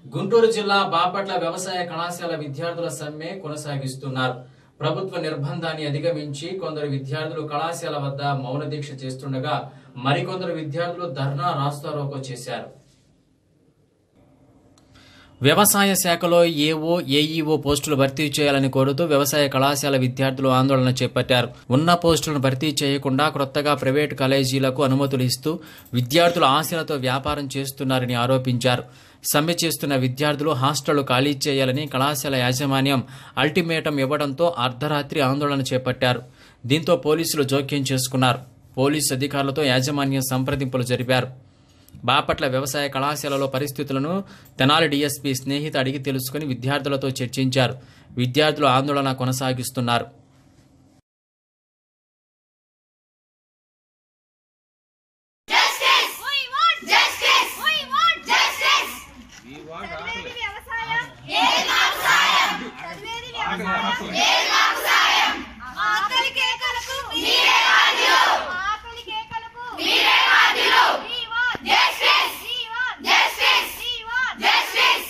గుంటూరు జిల్లా బాపట్ల వ్యవసాయ కళాశాల విద్యార్థుల సమ్మె కొనసాగిస్తున్నారు ప్రభుత్వ నిర్బంధాన్ని అధిగమించి కొందరు విద్యార్థులు కళాశాల వద్ద మౌన దీక్ష చేస్తుండగా మరికొందరు విద్యార్థులు ధర్నా రాస్తారోకో చేశారు వ్యవసాయ శాఖలో ఏఓ ఏఈఓ పోస్టులు భర్తీ చేయాలని కోరుతూ వ్యవసాయ కళాశాల విద్యార్థులు ఆందోళన చేపట్టారు ఉన్న పోస్టులను భర్తీ చేయకుండా క్రొత్తగా ప్రైవేటు కాలేజీలకు అనుమతులు ఇస్తూ విద్యార్థుల ఆశలతో వ్యాపారం చేస్తున్నారని ఆరోపించారు సమ్మె చేస్తున్న విద్యార్థులు హాస్టళ్లు ఖాళీ చేయాలని కళాశాల యాజమాన్యం అల్టిమేటం ఇవ్వడంతో అర్ధరాత్రి ఆందోళన చేపట్టారు దీంతో పోలీసులు జోక్యం చేసుకున్నారు పోలీసు అధికారులతో యాజమాన్యం సంప్రదింపులు జరిపారు బాపట్ల వ్యవసాయ కళాశాలలో పరిస్థితులను తెనాలి డీఎస్పీ స్నేహిత అడిగి తెలుసుకుని విద్యార్థులతో చర్చించారు విద్యార్థులు ఆందోళన కొనసాగిస్తున్నారు Justice! We want justice! We want justice! చదివేది వ్యవసాయం ఏది మాకు సాయం చదివేది వ్యవసాయం ఏది మాకు సాయం ఆకలి కేకలకు మీరే వాద్యులు ఆకలి కేకలకు మీరే వాద్యులు We want justice! We want justice! We want justice!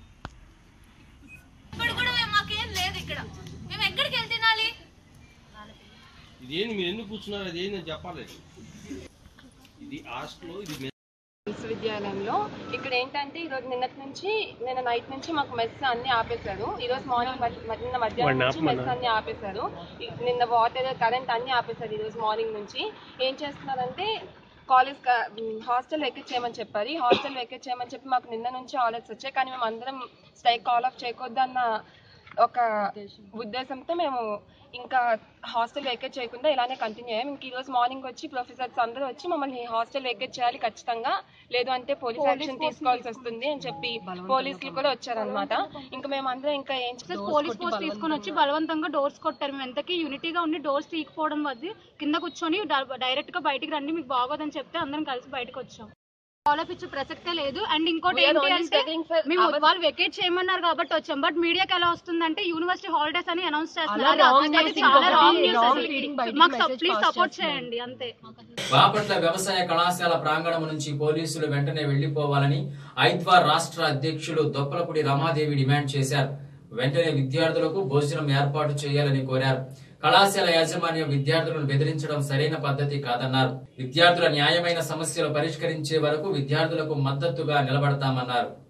ఇప్పుడు కూడా మేము- మాకేం లేదు ఇక్కడ మేము ఎక్కడికి వెళ్తే తినాలి ఇదేంటి మీరు ఎందుకు కూర్చున్నారు అది ఏంటి చెప్పాలి ఇది హాస్టల్ ఇది మెస్. విశ్వవిద్యాలయంలో ఇక్కడ ఏంటంటే ఈ రోజు నిన్నటి నుంచి నిన్న నైట్ నుంచి మాకు మెస్ అన్ని ఆపేశారు ఈ రోజు మార్నింగ్ మ- నిన్న మధ్యాహ్నం నుంచి మెస్ అన్ని ఆపేశారు ఈ- నిన్న వాటర్ కరెంట్ అన్ని ఆపేశారు ఈ రోజు మార్నింగ్ నుంచి ఏం చేస్తున్నారంటే కాలేజ్ హాస్టల్ వెకేట్ చేయమని చెప్పారు ఈ హాస్టల్ వెకేట్ చేయమని చెప్పి మాకు నిన్న నుంచి ఆర్డర్స్ వచ్చాయి కానీ మేము అందరం స్ట్రైక్ కాల్ ఆఫ్ చేయకూడదు అన్న ఒక ఉద్దేశంతో మేము ఇంకా హాస్టల్ వెకేట్ చేయకుండా ఇలానే కంటిన్యూ అయ్యాం ఇంక ఈ రోజు మార్నింగ్ వచ్చి ప్రొఫెసర్స్ అందరూ వచ్చి మమ్మల్ని హాస్టల్ వెకేట్ చేయాలి ఖచ్చితంగా లేదు అంటే పోలీస్ యాక్షన్ తీసుకోవాల్సి వస్తుంది అని చెప్పి పోలీసులు కూడా వచ్చారనమాట ఇంకా మేము అందరం ఇంకా ఏం సార్ పోలీస్ పోస్ట్ తీసుకొని వచ్చి బలవంతంగా డోర్స్ కొట్టారు మేము ఎంతకీ యూనిటీగా ఉండి డోర్స్ తీయకపోవడం వద్ద కింద కూర్చొని డైరెక్ట్ గా బయటికి రండి మీకు బాగోదని చెప్తే అందరం కలిసి బయటకు వచ్చాం ఫాలో ఇచ్చే ప్రసక్తే లేదు అండ్ ఇంకోటి We are ఏంటి only అంటే studying for మేము our- వాళ్ళు వెకేట్ చేయమన్నారు కాబట్టి వచ్చాం బట్ మీడియాకి ఎలా వస్తుందంటే యూనివర్సిటీ హాలిడేస్ అని అనౌన్స్ చేస్తున్నారు అలా wrong అది news చాలా ఇంకొకటి wrong news wrong అది. feeding బయటికి మాకు message ప్లీజ్ pass సపోర్ట్ చేస్తున్నారు. చేయండి అంతే బాపట్ల వ్యవసాయ కళాశాల ప్రాంగణం నుంచి పోలీసులు వెంటనే వెళ్లిపోవాలని ఐద్వా రాష్ట్ర అధ్యక్షులు దొప్పలపూడి రమాదేవి డిమాండ్ చేశారు వెంటనే విద్యార్థులకు భోజనం ఏర్పాటు చేయాలని కోరారు కళాశాల యాజమాన్యం విద్యార్థులను బెదిరించడం సరైన పద్ధతి కాదన్నారు విద్యార్థుల న్యాయమైన సమస్యలు పరిష్కరించే వరకు విద్యార్థులకు మద్దతుగా నిలబడతామన్నారు